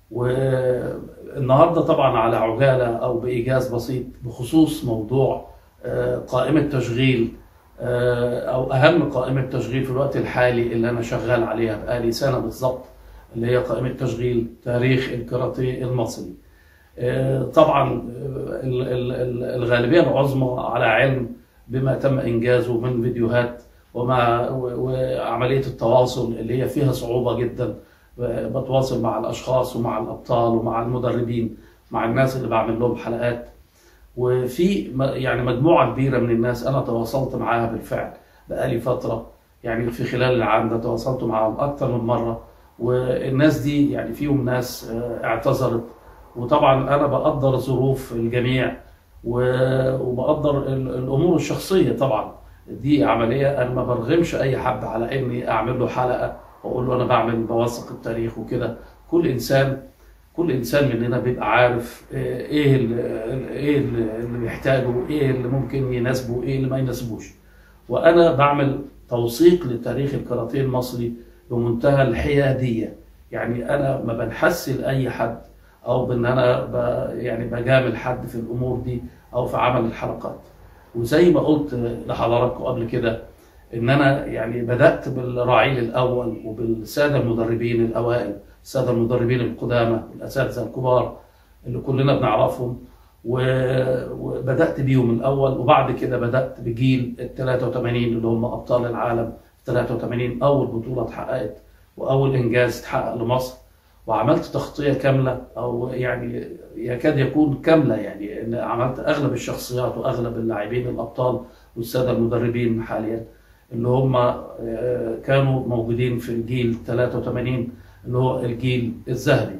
والنهارده طبعا على عجاله او بايجاز بسيط بخصوص موضوع آه، قائمه تشغيل آه، او اهم قائمه تشغيل في الوقت الحالي اللي انا شغال عليها بقالي سنه بالظبط اللي هي قائمه تشغيل تاريخ الكاراتيه المصري. آه، طبعا آه، ال- ال- ال- الغالبيه العظمى على علم بما تم انجازه من فيديوهات ومع و- وعمليه التواصل اللي هي فيها صعوبه جدا بتواصل مع الاشخاص ومع الابطال ومع المدربين مع الناس اللي بعمل لهم حلقات وفي م- يعني مجموعه كبيره من الناس انا تواصلت معاها بالفعل بقالي فتره يعني في خلال العام ده تواصلت معاهم اكثر من مره والناس دي يعني فيهم ناس آه، اعتذرت وطبعا انا بقدر ظروف الجميع و- وبقدر ال- الامور الشخصيه طبعا دي عمليه انا ما برغمش اي حد على اني اعمل له حلقه واقول له انا بعمل بوثق التاريخ وكده كل انسان كل انسان مننا بيبقى عارف آه، ايه ال- ال- ايه ال- اللي بيحتاجه ايه اللي ممكن يناسبه ايه اللي ما يناسبوش وانا بعمل توثيق لتاريخ الكاراتيه المصري بمنتهى الحياديه يعني انا ما بنحس لاي حد او بان انا ب يعني بجامل حد في الامور دي او في عمل الحلقات وزي ما قلت لحضراتكم قبل كده ان انا يعني بدات بالرعيل الاول وبالساده المدربين الاوائل الساده المدربين القدامى الاساتذه الكبار اللي كلنا بنعرفهم و- وبدات بيهم الاول وبعد كده بدات بجيل ال 83 اللي هم ابطال العالم 83 اول بطوله اتحققت واول انجاز اتحقق لمصر وعملت تغطيه كامله او يعني يكاد يكون كامله يعني ان عملت اغلب الشخصيات واغلب اللاعبين الابطال والساده المدربين حاليا اللي هم آه، كانوا موجودين في الجيل 83 اللي هو الجيل الذهبي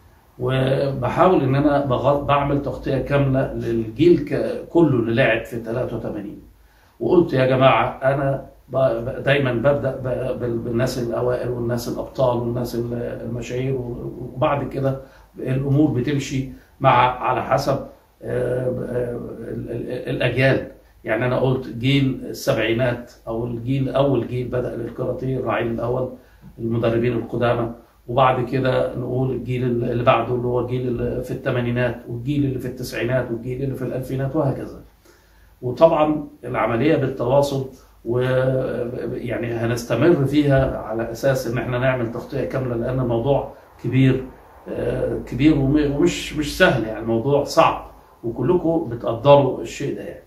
وبحاول ان انا بغ- بعمل تغطيه كامله للجيل ك- كله اللي لعب في 83 وقلت يا جماعه انا ب- ب- دايما ببدا ب- بال- بالناس الاوائل والناس الابطال والناس ال- المشاهير وبعد كده الامور بتمشي مع على حسب آه، آه، ال- ال- الاجيال يعني انا قلت جيل السبعينات او الجيل اول جيل بدا الكاراتيه الرعيل الاول المدربين القدامى وبعد كده نقول الجيل اللي بعده اللي هو الجيل اللي في الثمانينات والجيل اللي في التسعينات والجيل اللي في الالفينات وهكذا وطبعا العمليه بالتواصل ويعني هنستمر فيها على اساس ان احنا نعمل تغطيه كامله لان الموضوع كبير آه، كبير وم- ومش مش سهل يعني الموضوع صعب وكلكم بتقدروا الشيء ده يعني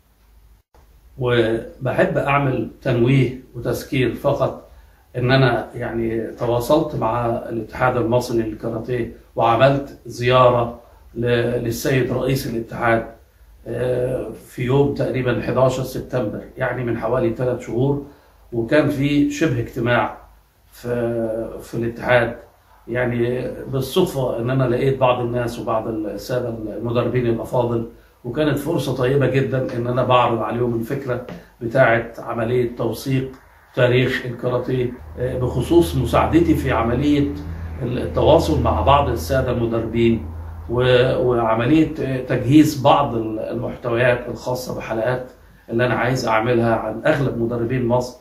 وبحب اعمل تنويه وتذكير فقط ان انا يعني تواصلت مع الاتحاد المصري للكاراتيه وعملت زياره ل- للسيد رئيس الاتحاد آه، في يوم تقريبا 11 سبتمبر يعني من حوالي ثلاث شهور وكان في شبه اجتماع في في الاتحاد يعني بالصدفه ان انا لقيت بعض الناس وبعض الساده المدربين الافاضل وكانت فرصه طيبه جدا ان انا بعرض عليهم الفكره بتاعه عمليه توثيق تاريخ الكاراتيه آه، بخصوص مساعدتي في عمليه التواصل مع بعض الساده المدربين و- وعمليه تجهيز بعض المحتويات الخاصه بحلقات اللي انا عايز اعملها عن اغلب مدربين مصر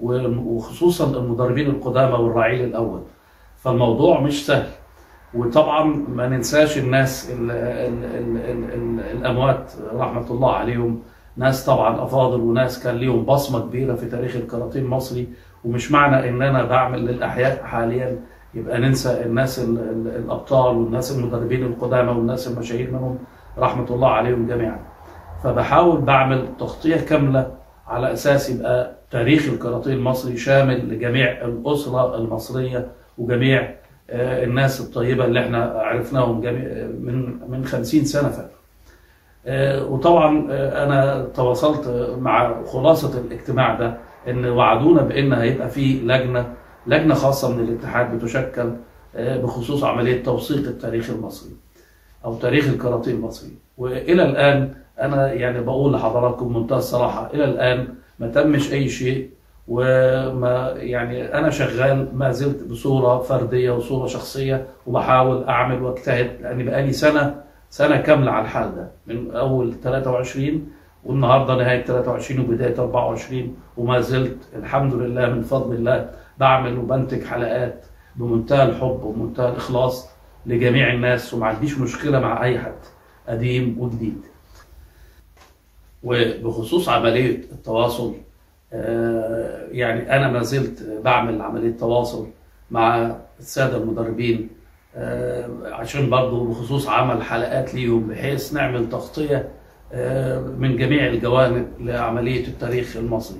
وخصوصا المدربين القدامى والرعيل الاول فالموضوع مش سهل وطبعا ما ننساش الناس ال ال ال ال ال الاموات رحمه الله عليهم ناس طبعا افاضل وناس كان ليهم بصمه كبيره في تاريخ الكاراتيه المصري ومش معنى ان انا بعمل للاحياء حاليا يبقى ننسى الناس ال ال الابطال والناس المدربين القدامى والناس المشاهير منهم رحمه الله عليهم جميعا فبحاول بعمل تغطيه كامله على اساس يبقى تاريخ الكاراتيه المصري شامل لجميع الاسره المصريه وجميع آه، الناس الطيبه اللي احنا عرفناهم جميع من من 50 سنه فاتوا. آه، وطبعا آه، انا تواصلت مع خلاصه الاجتماع ده ان وعدونا بان هيبقى في لجنه لجنه خاصه من الاتحاد بتشكل آه، بخصوص عمليه توثيق التاريخ المصري او تاريخ الكاراتيه المصري والى الان انا يعني بقول لحضراتكم بمنتهى الصراحه الى الان ما تمش اي شيء وما يعني انا شغال ما زلت بصوره فرديه وصوره شخصيه وبحاول اعمل واجتهد لان بقالي سنه سنه كامله على الحال ده من اول 23 والنهارده نهايه 23 وبدايه 24 وما زلت الحمد لله من فضل الله بعمل وبنتج حلقات بمنتهى الحب ومنتهى الاخلاص لجميع الناس وما عنديش مشكله مع اي حد قديم وجديد وبخصوص عمليه التواصل آه، يعني انا ما زلت بعمل عمليه تواصل مع الساده المدربين آه، عشان برضه بخصوص عمل حلقات ليهم بحيث نعمل تغطيه آه، من جميع الجوانب لعمليه التاريخ المصري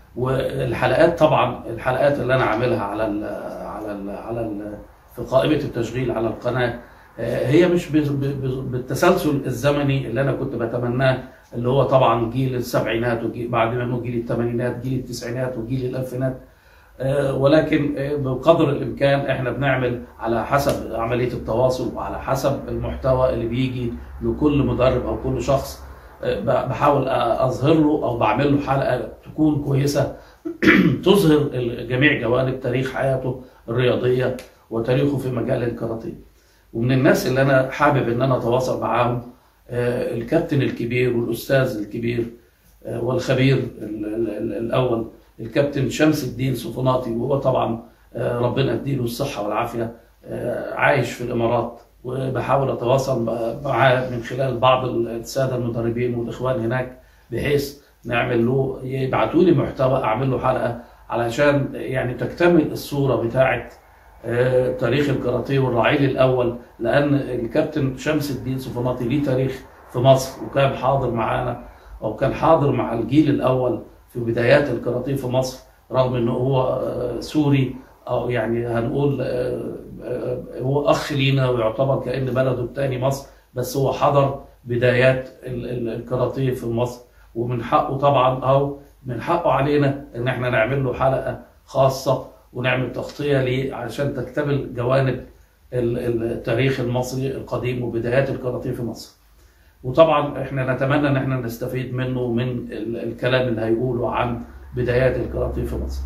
والحلقات طبعا الحلقات اللي انا عاملها على ال على ال على ال في قائمه التشغيل على القناه آه، هي مش ب- ب- ب- بالتسلسل الزمني اللي انا كنت بتمناه اللي هو طبعا جيل السبعينات وجيل بعد منه جيل الثمانينات جيل التسعينات وجيل الالفينات آه، ولكن آه، بقدر الامكان احنا بنعمل على حسب عمليه التواصل وعلى حسب المحتوى اللي بيجي لكل مدرب او كل شخص آه، ب- بحاول اظهر له او بعمل له حلقه تكون كويسه تظهر ال- جميع جوانب تاريخ حياته الرياضيه وتاريخه في مجال الكاراتيه. ومن الناس اللي انا حابب ان انا اتواصل معاهم آه، الكابتن الكبير والاستاذ الكبير آه، والخبير ال- ال- ال- الاول الكابتن شمس الدين سفناطي وهو طبعا آه، ربنا يديله الصحه والعافيه آه، عايش في الامارات وبحاول اتواصل معاه من خلال بعض الساده المدربين والاخوان هناك بحيث نعمل له يبعتوا لي محتوى اعمل له حلقه علشان يعني تكتمل الصوره بتاعه آه، تاريخ الكاراتيه والرعيل الاول لان الكابتن شمس الدين سفناطي ليه تاريخ في مصر وكان حاضر معانا او كان حاضر مع الجيل الاول في بدايات الكاراتيه في مصر رغم انه هو آه، سوري او يعني هنقول آه، آه، هو اخ لينا ويعتبر كان بلده الثاني مصر بس هو حضر بدايات ال- ال- الكاراتيه في مصر ومن حقه طبعا او من حقه علينا ان احنا نعمل له حلقه خاصه ونعمل تغطيه ليه عشان تكتمل جوانب ال- ال- التاريخ المصري القديم وبدايات الكاراتيه في مصر. وطبعا احنا نتمنى ان احنا نستفيد منه من ال- الكلام اللي هيقوله عن بدايات الكاراتيه في مصر.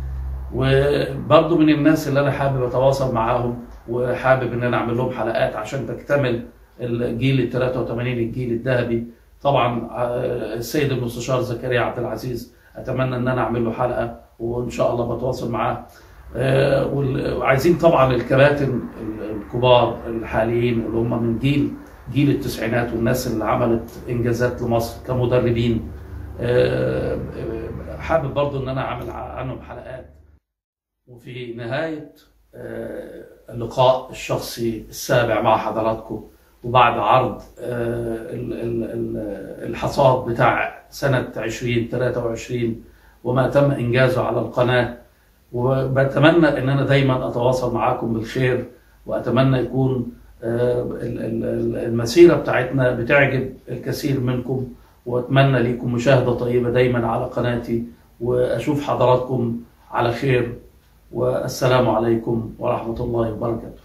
وبرضه من الناس اللي انا حابب اتواصل معاهم وحابب ان انا اعمل لهم حلقات عشان تكتمل الجيل ال 83 الجيل الذهبي طبعا آه، السيد المستشار زكريا عبد العزيز اتمنى ان انا اعمل له حلقه وان شاء الله بتواصل معاه آه، وال- وعايزين طبعا الكباتن الكبار الحاليين اللي هم من جيل جيل التسعينات والناس اللي عملت انجازات لمصر كمدربين آه، آه، حابب برضو ان انا اعمل عنهم حلقات وفي نهايه آه، اللقاء الشخصي السابع مع حضراتكم وبعد عرض آه، ال- ال- ال- الحصاد بتاع سنه 2023 وما تم انجازه على القناه وبتمنى ان انا دايما اتواصل معاكم بالخير واتمنى يكون آه، ال- ال- ال- المسيره بتاعتنا بتعجب الكثير منكم واتمنى ليكم مشاهده طيبه دايما على قناتي واشوف حضراتكم على خير والسلام عليكم ورحمه الله وبركاته